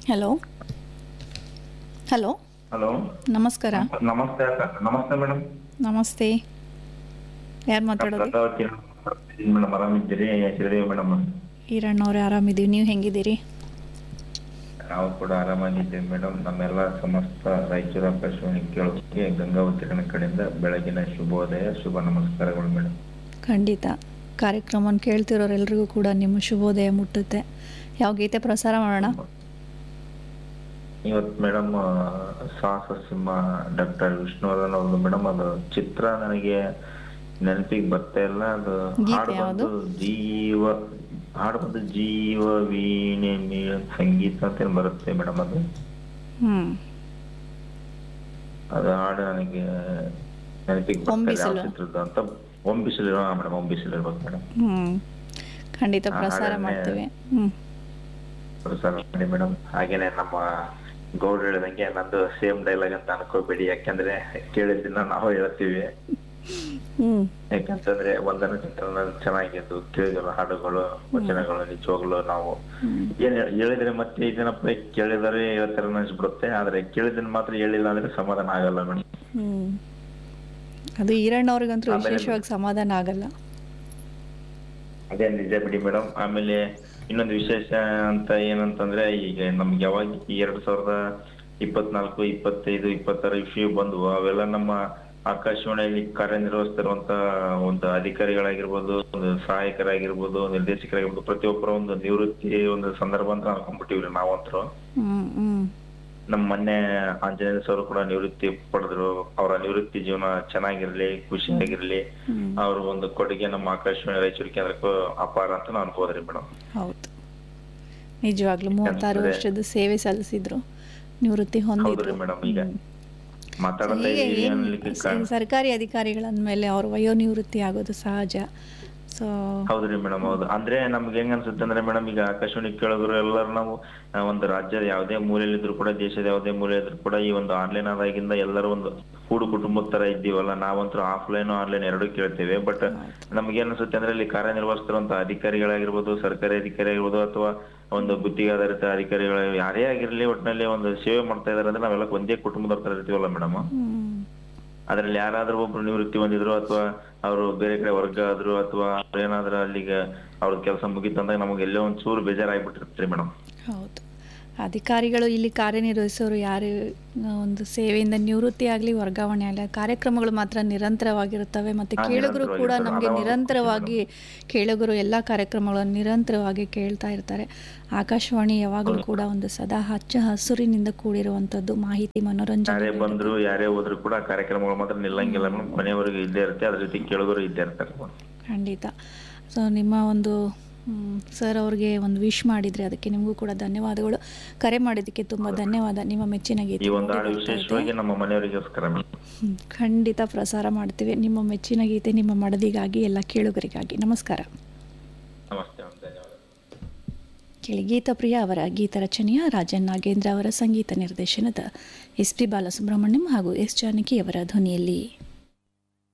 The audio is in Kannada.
ಹಲೋ ಹಲೋ ಹಲೋ ನಮಸ್ಕಾರ ನಮಸ್ತೆ ಅಕ್ಕ ನಮಸ್ತೆ ಮೇಡಮ್ ನಮಸ್ತೆ ಯಾರು ಮಾತಾಡೋದು ಪ್ರತಾವತಿ ಮೇಡಮ್ ಆರಾಮಿದ್ದೀರಿ ಶ್ರೀದೇವಿ ಮೇಡಮ್ ಈರಣ್ಣವ್ರೆ ಆರಾಮಿದ್ದೀವಿ ನೀವು ಹೆಂಗಿದ್ದೀರಿ ನಾವು ಕೂಡ ಆರಾಮಾಗಿದ್ದೀವಿ ಮೇಡಮ್ ನಮ್ಮೆಲ್ಲ ಸಮಸ್ತ ರಾಯಚೂರು ಆಕಾಶವಾಣಿ ಕೇಳೋಕೆ ಗಂಗಾವತಿ ಕಣ ಕಡೆಯಿಂದ ಬೆಳಗಿನ ಶುಭೋದಯ ಶುಭ ನಮಸ್ಕಾರಗಳು ಮೇಡಮ್ ಖಂಡಿತ ಕಾರ್ಯಕ್ರಮವನ್ನು ಕೇಳ್ತಿರೋರೆಲ್ರಿಗೂ ಕೂಡ ನಿಮ್ಮ ಶುಭೋದಯ ಮುಟ್ಟುತ್ತೆ ಯಾವ ಗೀತೆ ಪ್ರಸಾರ ಮಾಡೋಣ ಇವತ್ತು ಮೇಡಮ್ ಸಾಹಸ ಸಿಂಹ ಡಾಕ್ಟರ್ ವಿಷ್ಣುವರ್ಧನ್ ಅವ್ರದ್ದು ಮೇಡಮ್ ಅದು ಚಿತ್ರ ನನಗೆ ನೆನಪಿಗೆ ಬರ್ತಾ ಇಲ್ಲ ಅದು ಗೀತೆ ಹಾಡು ಯಾವುದು? ಬಂದು ಜೀವ ಹಾಡು ಬಂದು ಜೀವ ವೀಣೆ ಮೀ- ಸಂಗೀತ ಅಂತ ಏನ್ ಬರುತ್ತೆ ಮೇಡಮ್ ಅದು ಹ್ಞೂ ಅದು ಹಾಡು ನನಗೆ ನೆನಪಿಗೆ ಬರ್ತಾ ಇಲ್ಲ ಯಾವ ಒಂಬಿಸಿಲು. ಚಿತ್ರದ್ದು ಅಂತ ಒಂಬಿಸಿಲು ಮೇಡಮ್ ಒಂಬಿಸಿಲು ಇರ್ಬೇಕು ಮೇಡಮ್ ಹ್ಞೂ ಖಂಡಿತ ಆ ಪ್ರಸಾರ ಹಾಡನ್ನೇ- ಮಾಡ್ತೀವಿ ಹ್ಞೂ ಪ್ರಸಾರ ಮಾಡಿ ಮೇಡಮ್ ಹಾಗೇನೆ ನಮ್ಮ ಗೌಡ್ರು ಹೇಳಿದಂಗೆ ನಂದು ಸೇಮ್ ಡೈಲಾಗ್ ಅಂತ ಅನ್ಕೋಬೇಡಿ ಯಾಕಂದ್ರೆ ಕೇಳಿದ್ದನ್ನ ನಾವು ಹೇಳ್ತೀವಿ ಹ್ಞೂ ಯಾಕಂತಂದ್ರೆ ಒಂದನ ಚಿತ್ರಣ ಚೆನ್ನಾಗಿದ್ದು ಕೇಳಿದ ಹಾಡುಗಳು ವಚನಗಳು ನಿಜವಾಗ್ಲು ನಾವು ಏನ್ ಹೇಳ್- ಹೇಳಿದ್ರೆ ಮತ್ತೆ ಇದೇನಪ್ಪ ಕೇಳಿದರೆ ಹೇಳ್ತಾರೆ ಅನ್ಸ್ಬಿಡುತ್ತೆ ಆದ್ರೆ ಕೇಳಿದನ್ ಮಾತ್ರ ಹೇಳಿಲ್ಲ ಅಂದ್ರೆ ಸಮಾಧಾನ ಆಗಲ್ಲ ಮೇಡಮ್ ಹ್ಞೂ ಅದು ಈರಣ್ಣವ್ರಿಗಂತೂ ಆಮೇಲೆ- ವಿಶೇಷವಾಗಿ ಸಮಾಧಾನ ಆಗಲ್ಲ ಅದೇ ನಿಜ ಬಿಡಿ ಮೇಡಮ್ ಆಮೇಲೆ ಇನ್ನೊಂದು ವಿಶೇಷ ಅಂತ ಏನಂತಂದ್ರೆ ಈಗ ನಮ್ಗೆ ಯಾವಾಗ ಈ ಎರಡ್ ಸಾವಿರದ ಇಪ್ಪತ್ನಾಲ್ಕು ಇಪ್ಪತ್ತೈದು ಇಪ್ಪತ್ತಾರು ಇಶ್ಯೂ ಬಂದ್ವು ಅವೆಲ್ಲ ನಮ್ಮ ಆಕಾಶವಾಣಿಯಲ್ಲಿ ಕಾರ್ಯನಿರ್ವಹಿಸ್ತಿರುವಂತ ಒಂದು ಅಧಿಕಾರಿಗಳಾಗಿರ್ಬೋದು ಒಂದು ಸಹಾಯಕರಾಗಿರ್ಬೋದು ನಿರ್ದೇಶಕರಾಗಿರ್ಬೋದು ಪ್ರತಿಯೊಬ್ಬರ ಒಂದು ನಿವೃತ್ತಿ ಒಂದು ಸಂದರ್ಭ ಅಂತ ಅನ್ಕೊಂಡ್ಬಿಟ್ಟಿವ್ರಿ ನಾವಂತರು ಹ್ಞೂ ಹ್ಞೂ ನಮ್ಮ ಮೊನ್ನೆ ಆಂಜನೇಯ ಸರ್ ಕೂಡ ನಿವೃತ್ತಿ ಪಡೆದ್ರು ಅವರ ನಿವೃತ್ತಿ ಜೀವನ ಚೆನ್ನಾಗಿರ್ಲಿ ಖುಷಿಯಾಗಿರ್ಲಿ ಹ್ಞೂ ಅವ್ರ ಒಂದು ಕೊಡುಗೆ ನಮ್ಮ ಆಕಾಶವಾಣಿ ರಾಯಚೂರು ಕೇಂದ್ರಕ್ಕೂ ಅಪಾರ ಅಂತ ನಾವು ಅನ್ಬೋದ್ರಿ ಮೇಡಮ್ ಹೌದು ನಿಜವಾಗ್ಲೂ ಮೂವತ್ತಾರು ಯಾಕಂದ್ರೆ- ವರ್ಷದ ಸೇವೆ ಸಲ್ಲಿಸಿದ್ರು ನಿವೃತ್ತಿ ಹೊಂದಿದ್ರು ಹೌದ್ರಿ ಮೇಡಮ್ ಈಗ ಹ್ಮ್. ಮಾತಾಡ್ತಾ ಹೀಗೆ ಇದೀವಿ ಏನ್ ಅನ್ಲಿಕ್ಕೆ ಸ- ಕಾರಣ ಸರ್ಕಾರಿ ಅಧಿಕಾರಿಗಳಂದ್ಮೇಲೆ ಅವ್ರ ವಯೋನಿವೃತ್ತಿ ಆಗೋದು ಸಹಜ ಸೊ ಹೌದ್ರಿ ಮೇಡಮ್ ಹೌದು ಅಂದ್ರೆ ನಮ್ಗೆ ಹೆಂಗ್ ಅನ್ಸುತ್ತೆ ಅಂದ್ರೆ ಮೇಡಮ್ ಈಗ ಆಕಾಶವಾಣಿ ಕೇಳೋದ್ರು ಎಲ್ಲರೂ ನಾವು ಆ, ಒಂದು ರಾಜ್ಯದ ಯಾವುದೇ ಮೂಲೆಯಲ್ಲಿದ್ರು ಕೂಡ ದೇಶದ ಯಾವುದೇ ಮೂಲೆ ಇದ್ರು ಕೂಡ ಈ ಒಂದು ಆನ್ಲೈನ್ ಆದಾಗಿಂದ ಎಲ್ಲರೂ ಒಂದು ಕೂಡು ಕುಟುಂಬದ ತರ ಇದ್ದೀವಲ್ಲ ನಾವಂತೂ ಆಫ್ಲೈನ್ ಆನ್ಲೈನ್ ಎರಡೂ ಕೇಳ್ತೇವೆ ಬಟ್ ನಮ್ಗೆ ಏನ್ ಅನ್ಸುತ್ತೆ ಅಂದ್ರೆ ಇಲ್ಲಿ ಕಾರ್ಯನಿರ್ವಹಿಸ್ತಿರುವಂತ ಅಧಿಕಾರಿಗಳಾಗಿರ್ಬೋದು ಸರ್ಕಾರಿ ಅಧಿಕಾರಿ ಆಗಿರ್ಬೋದು ಅಥವಾ ಒಂದು ಗುತ್ತಿಗೆದಾರಿತ ಅಧಿಕಾರಿಗಳು ಯಾರೇ ಆಗಿರ್ಲಿ ಒಟ್ಟಿನಲ್ಲಿ ಒಂದು ಸೇವೆ ಮಾಡ್ತಾ ಇದಾರೆ ಅಂದ್ರೆ ನಾವೆಲ್ಲ ಒಂದೇ ಕುಟುಂಬದ ತರ ಇರ್ತೀವಲ್ಲ ಮೇಡಮ್ ಹ್ಮ್. ಅದ್ರಲ್ಲಿ ಯಾರಾದ್ರೂ ಒಬ್ರು ನಿವೃತ್ತಿ ಹೊಂದಿದ್ರು ಅಥವಾ ಅವರು ಬೇರೆ ಕಡೆ ವರ್ಗ ಆದ್ರು ಅಥವಾ ಏನಾದ್ರೂ ಅಲ್ಲಿಗೆ ಅವ್ರ ಕೆಲಸ ಮುಗಿತಂದಾಗ ನಮಗೆ ಎಲ್ಲೋ ಒಂದ್ ಚೂರು ಬೇಜಾರಾಗ್ಬಿಟ್ಟಿರ್ತೀರಿ ಮೇಡಮ್ ಹೌದು ಅಧಿಕಾರಿಗಳು ಇಲ್ಲಿ ಕಾರ್ಯನಿರ್ವಹಿಸೋರು ಯಾರು ಆ, ಒಂದು ಸೇವೆಯಿಂದ ನಿವೃತ್ತಿ ಆಗಲಿ ವರ್ಗಾವಣೆ ಆಗಲಿ ಕಾರ್ಯಕ್ರಮಗಳು ಮಾತ್ರ ನಿರಂತರವಾಗಿರುತ್ತವೆ ಮತ್ತು ಹಾ, ಕೇಳುಗರು ಕೂಡ ನಿರಂತರವಾಗಿರ್ತವೆ. ನಮಗೆ ಅದಾವ- ನಿರಂತರವಾಗಿ ಕೇಳುಗರು ಎಲ್ಲ ಕಾರ್ಯಕ್ರಮಗಳನ್ನು ನಿರಂತರವಾಗಿ ಕೇಳ್ತಾ ಇರ್ತಾರೆ ಆಕಾಶವಾಣಿ ಯಾವಾಗಲೂ ಕೂಡ ಒಂದು ಸದಾ ಹಚ್ಚ ಹಸುರಿನಿಂದ ಕೂಡಿರುವಂಥದ್ದು ಮಾಹಿತಿ ಯಾರೇ ಮನೋರಂಜನೆ ಬಂದ್ರು ಯಾರೇ ಹೋದ್ರು ಕೂಡ ಕಾರ್ಯಕ್ರಮಗಳು ಮಾತ್ರ ನಿಲ್ಲಂಗಿಲ್ಲ ಮೇಡಮ್ ಕೊನೆವರೆಗೂ ಇದ್ದೇ ಇರುತ್ತೆ ಅದ್ರ ಜೊತೆ ಕೇಳುಗರು ಇದ್ದೇ ಇರ್ತಾರೆ madam. ಖಂಡಿತ ಸೊ ನಿಮ್ಮ ಒಂದು ಸರ್ ಅವ್ರಿಗೆ ಒಂದು ವಿಶ್ ಮಾಡಿದರೆ ಅದಕ್ಕೆ ನಿಮಗೂ ಕೂಡ ಧನ್ಯವಾದಗಳು ಕರೆ ಮಾಡಿದ್ದಕ್ಕೆ ತುಂಬ ಧನ್ಯವಾದ ನಿಮ್ಮ ಮೆಚ್ಚಿನ ಈ ಗೀತೆ ಒಂದು ಹಾಡು ಮೂಡಿ ಬರ್ತಾ ಇದೆ. ವಿಶೇಷವಾಗಿ ನಮ್ಮ ಮನೆಯವರಿಗೋಸ್ಕರ ಮೇಡಮ್ ಹ್ಮ್, ಖಂಡಿತ ಪ್ರಸಾರ ಮಾಡ್ತೀವಿ ನಿಮ್ಮ ಮೆಚ್ಚಿನ ಗೀತೆ ನಿಮ್ಮ ಮಡದಿಗಾಗಿ ಎಲ್ಲ ಕೇಳುಗರಿಗಾಗಿ ನಮಸ್ಕಾರ ನಮಸ್ತೆ madam. ಧನ್ಯವಾದ ಕೇಳಿ ಗೀತಪ್ರಿಯ ಅವರ ಗೀತ ರಚನೆಯ ರಾಜನ್ ನಾಗೇಂದ್ರ ಅವರ ಸಂಗೀತ ನಿರ್ದೇಶನದ ಎಸ್ ಪಿ ಬಾಲಸುಬ್ರಹ್ಮಣ್ಯಂ ಹಾಗೂ ಎಸ್ ಜಾನಕಿ ಅವರ ಧ್ವನಿಯಲ್ಲಿ